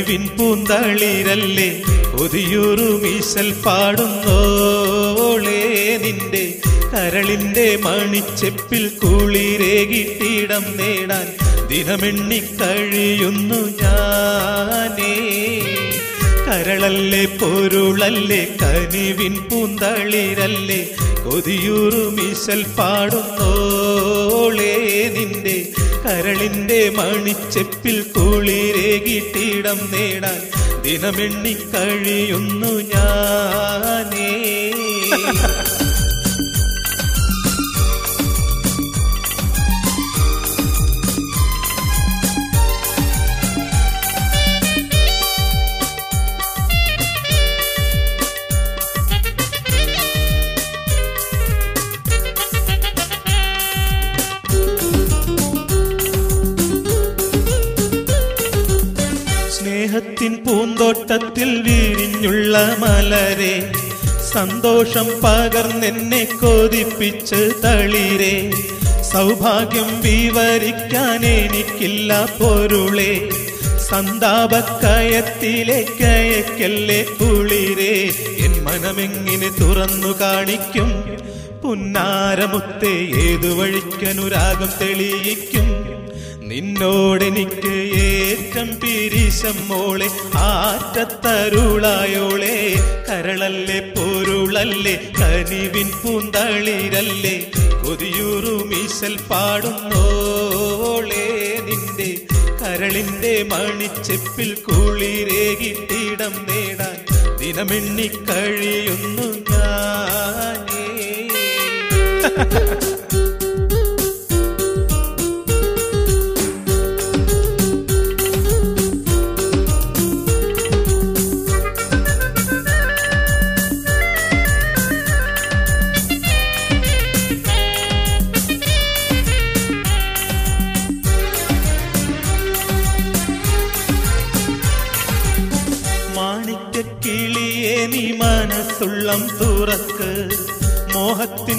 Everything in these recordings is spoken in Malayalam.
കനിവിൻ പൂന്തളിരല്ലേ ഒതിയൂറുമീശൽ പാടുന്നോളേ നിന്റെ കരളിന്റെ മണിച്ചെപ്പിൽ കുളിരേകിട്ടിടം നേടാൻ ദിനമെണ്ണി കഴിയുന്നു ഞാനേ കരളല്ലേ പൊരുളല്ലേ കനിവിൻ പൂന്തളിരല്ലേ കൊതിയൂറുമീശൽ പാടുന്നോളേ നിന്റെ കരളിന്റെ മണിച്ചെപ്പിൽ കുളിരേകിട്ടിടം നേടാൻ ദിനമെണ്ണി കഴിയുന്നു ഞാനേ സ്നേഹത്തിൻ പൂന്തോട്ടത്തിൽ വിരിഞ്ഞുള്ള മലരെ സന്തോഷം പകർന്നെന്നെ കൊതിപ്പിച്ച് തളിരെ സൗഭാഗ്യം വിവരിക്കാൻ എനിക്കില്ല പൊരുളെ സന്താപക്കയത്തിലെ കയക്കല്ലേ കുളിരെ എൻ മനമെങ്ങിനെ തുറന്നു കാണിക്കും പുന്നാരമുത്തെ ഏതു വഴിക്കനുരാഗം തെളിയിക്കും നിന്നോടെനിക്ക് ഏറ്റം പിരിശം മോളെ ആറ്റത്തരുളായോളെ കരളല്ലേ പൊരുളല്ലേ കനിവിൻ പൂന്തളിരല്ലേ കൊതിയൂറുമീശൽ പാടുന്നോളെ നിന്റെ കരളിന്റെ മണിച്ചെപ്പിൽ കുളിരേകിട്ടിടം നേടാൻ ദിനമെണ്ണി കഴിയുന്നു ഞാനേ മാണിക്യക്കിളിയെ നീ മനസ്സുള്ളം തുറക്ക് മോഹത്തിൻ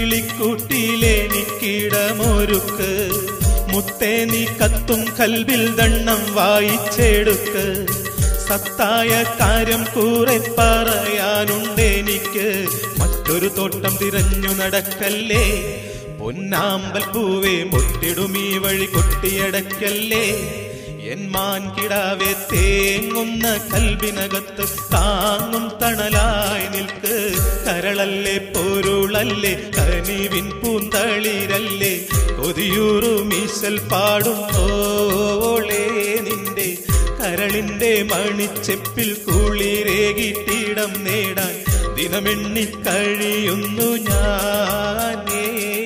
കിളിക്കൂട്ടിലെനിക്കിടമൊരുക്ക് മുത്തേ നീ കത്തും കൽവിൽ ദണ്ണം വായിച്ചെടുക്ക് സത്തായ കാര്യം കൂറെ പറയാനുണ്ടെനിക്ക് മറ്റൊരു തോട്ടം തിരഞ്ഞു നടക്കല്ലേ പൊന്നാമ്പൽ പൂവേ മുട്ടിടുമീ വഴി കൊട്ടിയടക്കല്ലേ എൻ മാൻകിടാവെ തേങ്ങുന്ന കൽബിനകത്ത് താങ്ങും തണലായി നിൽക്ക് കരളല്ലേ പൊരുളല്ലേ കനിവിൻ പൂന്തളിരല്ലേ കൊതിയൂറുമീശൽ പാടുന്നോളേ നിന്റെ കരളിന്റെ മണിച്ചെപ്പിൽ കുളിരേകിട്ടിടം നേടാൻ ദിനമെണ്ണി കഴിയുന്നു ഞാനേ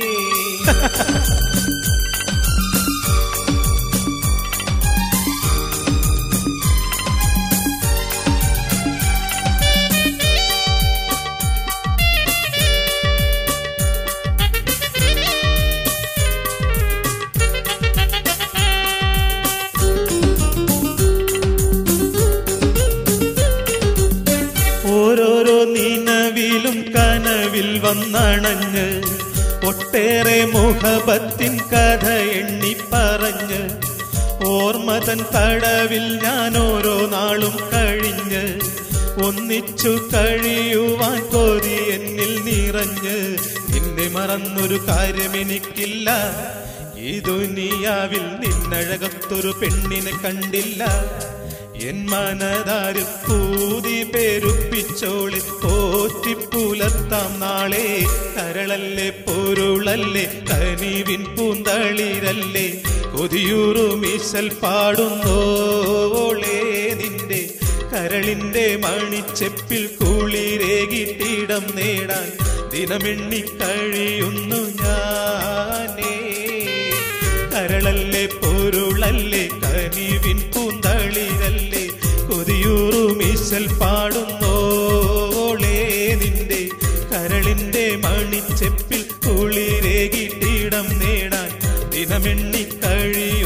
ഓരോരോ നിലവിലും കനവിൽ വന്നണഞ്ഞ് ഒട്ടേറെ മുഖബത്തിൻ കഥ എണ്ണി പറഞ്ഞ് ഓർമ്മതൻ തടവിൽ ഞാൻ ഓരോ നാളും കഴിഞ്ഞ് ഒന്നിച്ചു കഴിയുവാൻ കൊതി എന്നിൽ നിറഞ്ഞ് നിന്നെ മറന്നൊരു കാര്യം എനിക്കില്ല ഈ ദുനിയാവിൽ നിന്നഴകത്തൊരു പെണ്ണിനെ കണ്ടില്ല എൻ മനതാര് പൂതി പെരുപ്പിച്ചോളി പോറ്റിപ്പുലത്താം നാളെ കരളല്ലേ പൊരുളല്ലേ കനിവിൻ പൂന്തളിരല്ലേ കൊതിയൂറുമീശൽ പാടുന്നോളേ നിന്റെ കരളിന്റെ മണിച്ചെപ്പിൽ കുളിരേകിട്ടിടം നേടാൻ ദിനമെണ്ണി കഴിയുന്നു ഞാനേ കരളല്ലേ പൊരുളല്ലേ കനിവിൻ പൂന്തളിരല്ലേ കൊതിയൂറുമീശൽ പാടുന്നോളേ നിന്റെ കരളിന്റെ മണിച്ചെപ്പിൽ കുളിരേകിട്ടിടം നേടാൻ ദിനമെണ്ണി കഴിയും